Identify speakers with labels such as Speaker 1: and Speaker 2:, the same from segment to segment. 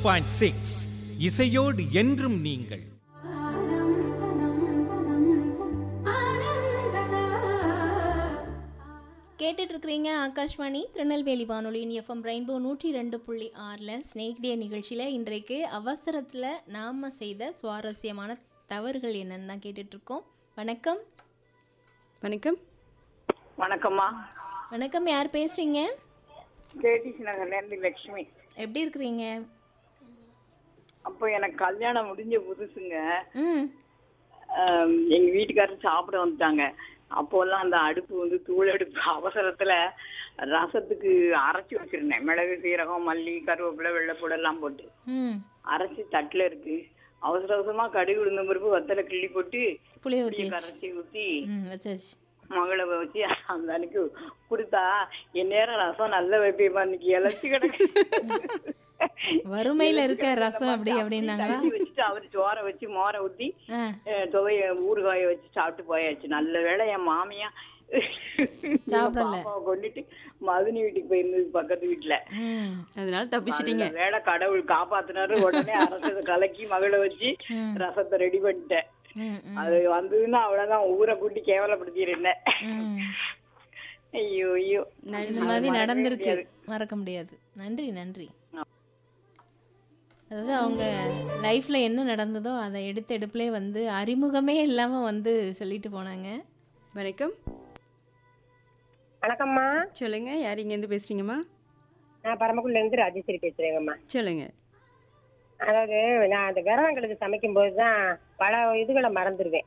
Speaker 1: Point six இசையோடு என்றும் நீங்கள்
Speaker 2: கேட்டுட்டு இருக்கிறீங்க ஆகாஷ்வாணி திருநெல்வேலி வானொலியின் எஃப்எம் ரெயின்போ நூற்றி ரெண்டு புள்ளி ஆறில் ஸ்நேகிதிய நிகழ்ச்சியில் இன்றைக்கு அவசரத்தில் நாம் செய்த சுவாரஸ்யமான தவறுகள் என்னன்னு தான் கேட்டுட்டு இருக்கோம் வணக்கம்
Speaker 3: வணக்கம்
Speaker 4: வணக்கம்மா
Speaker 2: வணக்கம் யார் பேசுறீங்க
Speaker 4: கேடிசி நகர்லேருந்து லட்சுமி
Speaker 2: எப்படி இருக்கிறீங்க
Speaker 4: அப்போ எனக்கு கல்யாணம் முடிஞ்ச புதுசுங்க
Speaker 2: ம்
Speaker 4: ஆம், எங்க வீட்டுக்காரர் சாப்பிட வந்துட்டாங்க அப்போல்லாம் அந்த அடுப்பு வந்து தூள் அடுப்பு அவசரத்துல ரசத்துக்கு அரைச்சி வச்சிருந்தேன் மிளகு சீரகம் மல்லி கருவேப்பிலை வெள்ளைப்பூடு எல்லாம் போட்டு
Speaker 2: ம்
Speaker 4: அரைச்சி தட்டுல இருக்கு அவசர அவசரமா கடுகு உளுந்த பருப்பு வத்தலை கிள்ளி போட்டு
Speaker 2: புளிய ஊற்றி
Speaker 4: புளியை கரைச்சி ஊத்தி
Speaker 2: ம் வச்சாச்சு
Speaker 4: மகளை வச்சு அந்த அன்னைக்கு கொடுத்தா என் நேரம் ரசம் நல்ல வைப்பேப்பா இன்னைக்கு இழைச்சி கிடக்கு
Speaker 2: வறுமையில இருக்க ரசம் அப்படி அப்படின்னாங்களா
Speaker 4: தண்ணி வச்சுட்டு அவர் சோறை வச்சு மோரை ஊத்தி
Speaker 2: ஆ
Speaker 4: அஹ், துவைய ஊறுகாய வச்சு சாப்பிட்டு போயாச்சு நல்ல வேளை என் மாமியா
Speaker 2: சாப்பிடல.
Speaker 4: பாப்பாவை கொண்டுட்டு மதுனி வீட்டுக்கு போயிருந்தது பக்கத்து வீட்டுல
Speaker 2: ம்
Speaker 3: அதனால தப்பிச்சிட்டீங்க
Speaker 4: நல்ல வேளை கடவுள் காப்பாத்தினாரு உடனே அரசதை கலக்கி மகளை வச்சு
Speaker 2: ம்.
Speaker 4: ரசத்தை ரெடி பண்ணிட்டேன்
Speaker 2: ம் ம்
Speaker 4: அது வந்ததுன்னா அவ்வளவுதான் ஊரை கூட்டி கேவலப்படுத்திருந்தேன்
Speaker 2: ம்
Speaker 4: ஐயோ ஐயோ
Speaker 2: இந்த மாதிரி நடந்திருக்கு மறக்க முடியாது நன்றி நன்றி அதாவது அவங்க லைஃப்ல என்ன நடந்ததோ அதை எடுத்த எடுப்புலே வந்து அறிமுகமே இல்லாம வந்து சொல்லிட்டு போனாங்க
Speaker 3: வணக்கம்
Speaker 5: வணக்கம்மா
Speaker 3: சொல்லுங்க யார் இங்கேருந்து பேசுறீங்கம்மா
Speaker 5: நான் பரமக்குடில இருந்து ராஜேஸ்வரி பேசுறேங்கம்மா
Speaker 3: சொல்லுங்க
Speaker 5: அதாவது நான் அந்த விரதங்களுக்கு சமைக்கும் போது தான் பல இதுகளை மறந்துடுவேன்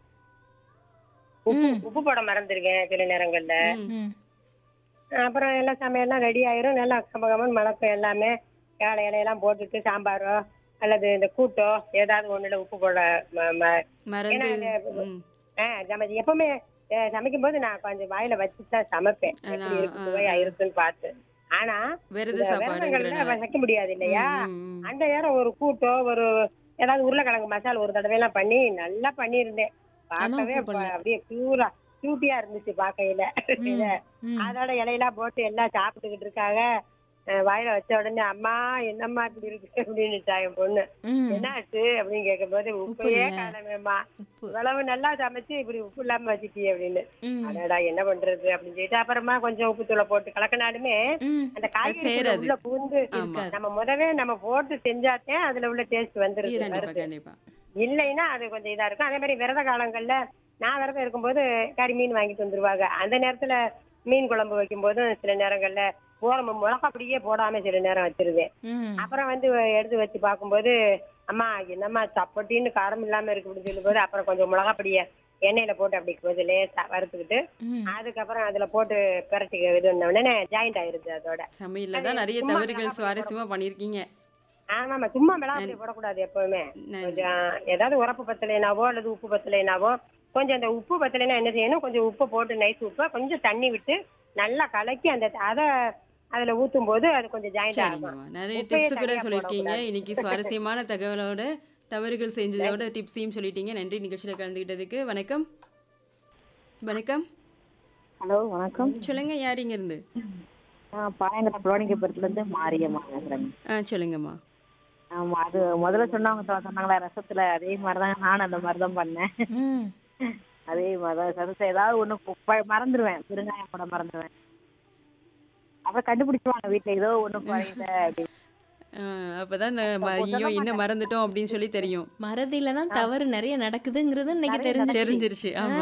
Speaker 5: உப்பு உப்பு போட மறந்துடுவேன் சில நேரங்கள்ல
Speaker 2: ம்
Speaker 5: அப்புறம் எல்லாம் சமையல்லாம் ரெடி ஆயிரும் நல்லா கமகமன் மணக்கும் எல்லாமே ஏழை இலையெல்லாம் போட்டுட்டு சாம்பாரோ அல்லது இந்த கூட்டோ ஏதாவது ஒண்ணுல உப்பு போட ம- ம-
Speaker 3: மறந்து
Speaker 5: ஏன்னா
Speaker 3: ம்.
Speaker 5: ஆ, நம்ம எப்பவுமே அஹ், சமைக்கும் போது நான் கொஞ்சம் வாயில வச்சு தான் சமைப்பேன்
Speaker 3: ஆனா,
Speaker 5: எப்படி இருக்கு
Speaker 3: ஆ,
Speaker 5: சுவையா இருக்குன்னு பார்த்து ஆனா
Speaker 3: விரத
Speaker 5: இந்த
Speaker 3: சாப்பாடுங்கிறனால
Speaker 5: விரதங்கள்ல வைக்க முடியாது இல்லையா
Speaker 3: ம், ம்.
Speaker 5: அந்த நேரம் ஒரு கூட்டோ ஒரு ஏதாவது உருளைக்கிழங்கு மசாலா ஒரு தடவை எல்லாம் பண்ணி நல்லா பண்ணியிருந்தேன் பார்க்கவே
Speaker 2: உப்பு போடல.
Speaker 5: அப்ப அப்படியே பியூரா கியூட்டியா இருந்துச்சு பார்க்கையில இத.
Speaker 2: ம்.
Speaker 5: அதோட இலையெல்லாம் போட்டு எல்லாம் சாப்பிட்டுக்கிட்டு இருக்காங்க அஹ் வாயில வச்ச உடனே அம்மா என்னம்மா இப்படி இருக்கு அப்படின்னுட்டா என் பொண்ணு
Speaker 2: ம்
Speaker 5: என்னாச்சு அப்படின்னு கேட்கும்போது உப்பையே
Speaker 2: இல்ல.
Speaker 5: காணமேம்மா
Speaker 2: உப்பு
Speaker 5: இவ்வளவு நல்லா சமைச்சு இப்படி உப்பு இல்லாம வச்சுட்டியே அப்படின்னு
Speaker 2: ம்
Speaker 5: அடடா என்ன பண்றது அப்படின்னு சொல்லிட்டு அப்புறமா கொஞ்சம் உப்பு தூளை போட்டு கலக்கினாலுமே
Speaker 2: ம்
Speaker 5: அந்த காய்கறி
Speaker 3: சேராது.
Speaker 5: உள்ள பூந்து
Speaker 3: ஆமா.
Speaker 5: நம்ம முதவே நம்ம போட்டு செஞ்சாத்தேன் அதுல உள்ள டேஸ்ட் வந்துருது
Speaker 3: கண்டிப்பா
Speaker 5: வருது.
Speaker 3: கண்டிப்பா
Speaker 5: இல்லைன்னா அது கொஞ்சம் இதா இருக்கும் அதே மாதிரி விரத காலங்கள்ல நான் விரதம் இருக்கும்போது கறி மீன் வாங்கிட்டு வந்துருவாங்க அந்த நேரத்துல மீன் குழம்பு வைக்கும் போதும் சில நேரங்கள்ல போறோம் மிளகா அப்படியே போடாம சில நேரம் வச்சிருவேன்
Speaker 2: ம்
Speaker 5: அப்புறம் வந்து எடுத்து வச்சு பார்க்கும்போது அம்மா என்னம்மா சப்பட்டின்னு காரம் இல்லாம இருக்கு அப்படின்னு சொல்லும்போது அப்புறம் கொஞ்சம் மிளகா பொடிய எண்ணெயில போட்டு அப்படி கொஞ்சம் லேசா வறுத்துக்கிட்டு
Speaker 2: ம்
Speaker 5: அதுக்கப்புறம் அதுல போட்டு பிரட்டி இது பண்ண உடனே ஜாயிண்ட் ஆயிருது அதோட
Speaker 3: சமையல்ல தான் நிறைய
Speaker 5: சும்மா
Speaker 3: தவறுகள்
Speaker 5: மிளகாய்
Speaker 3: சுவாரஸ்யமா பண்ணிருக்கீங்க
Speaker 5: ஆமாமா சும்மா மிளகாய் போடக்கூடாது எப்பவுமே
Speaker 3: நன்றி.
Speaker 5: கொஞ்சம் ஏதாவது உரப்பு பத்தலைனாவோ அல்லது உப்பு பத்தலைனாவோ கொஞ்சம் அந்த உப்பு பத்தலைனா என்ன செய்யணும் கொஞ்சம் உப்பு போட்டு நைஸ் உப்பை கொஞ்சம் தண்ணி விட்டு நல்லா கலக்கி அந்த அதை அதுல ஊத்தும் போது அது கொஞ்சம் ஜாயிண்ட் ஆகும்
Speaker 3: சரிங்கம்மா நிறைய
Speaker 5: உப்பையே
Speaker 3: டிப்ஸ் கூட
Speaker 5: தனியா
Speaker 3: சொல்லியிருக்கீங்க
Speaker 5: போடக்கூடாது.
Speaker 3: இன்னைக்கு சுவாரஸ்யமான தகவலோட தவறுகள் செஞ்சதோட டிப்ஸையும் சொல்லிட்டீங்க நன்றி நிகழ்ச்சியில கலந்துக்கிட்டதுக்கு வணக்கம் வணக்கம்
Speaker 6: ஹலோ வணக்கம்
Speaker 3: சொல்லுங்க யார் இங்க இருந்து
Speaker 6: நான் பாயங்கர புலோனிக்கப்புறத்துல இருந்து மாரியம்மா பேசுறேங்க
Speaker 3: ஆ சொல்லுங்கம்மா
Speaker 6: ஆமா அது முதல்ல சொன்னவங்க சொ- சொன்னாங்களா ரசத்துல அதே மாதிரிதான் நானும் அந்த மாதிரி தான் பண்ணேன்
Speaker 2: ம்
Speaker 6: அதே மாதிரிதான் ரசத்தை ஏதாவது ஒண்ணு கு- ப- மறந்துடுவேன் பெருங்காயம் போட மறந்துடுவேன் அப்புறம் கண்டுபிடிச்சுவாங்க வீட்டுல ஏதோ ஒண்ணு குறையுத அப்படின்னு
Speaker 3: ஆ, அப்பதான் நான் ம- ஐயோ என்ன மறந்துட்டோம் அப்படின்னு சொல்லி தெரியும்
Speaker 2: மறதியில தான் தவறு நிறைய நடக்குதுங்கிறது இன்னைக்கு தெரிஞ்சிருச்சு
Speaker 3: தெரிஞ்சிருச்சு ஆமா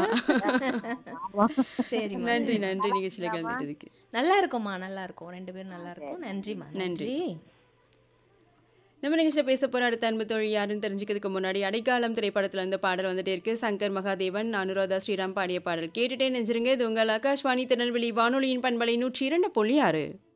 Speaker 6: ஆமா.
Speaker 2: சரிம்மா
Speaker 3: நன்றி நன்றி நிகழ்ச்சியில கலந்துக்கிட்டதுக்கு
Speaker 2: நல்லா இருக்கும்மா நல்லா இருக்கும் ரெண்டு பேரும் நல்லா இருக்கும் நன்றிம்மா
Speaker 3: நன்றி.
Speaker 2: நன்றி
Speaker 3: நம்ம நிகழ்ச்சியில் பேச போற அடுத்த அன்பு தோழி யாருன்னு தெரிஞ்சுக்கிறதுக்கு முன்னாடி அடைக்காலம் திரைப்படத்துல இருந்து பாடல் வந்துட்டே இருக்கு சங்கர் மகாதேவன் அனுராதா ஸ்ரீராம் பாடிய பாடல் கேட்டுட்டே நெஞ்சிருங்க இது உங்கள் ஆகாஷ்வாணி திருநெல்வேலி வானொலியின் பண்பலை நூற்றி இரண்டு புள்ளி ஆறு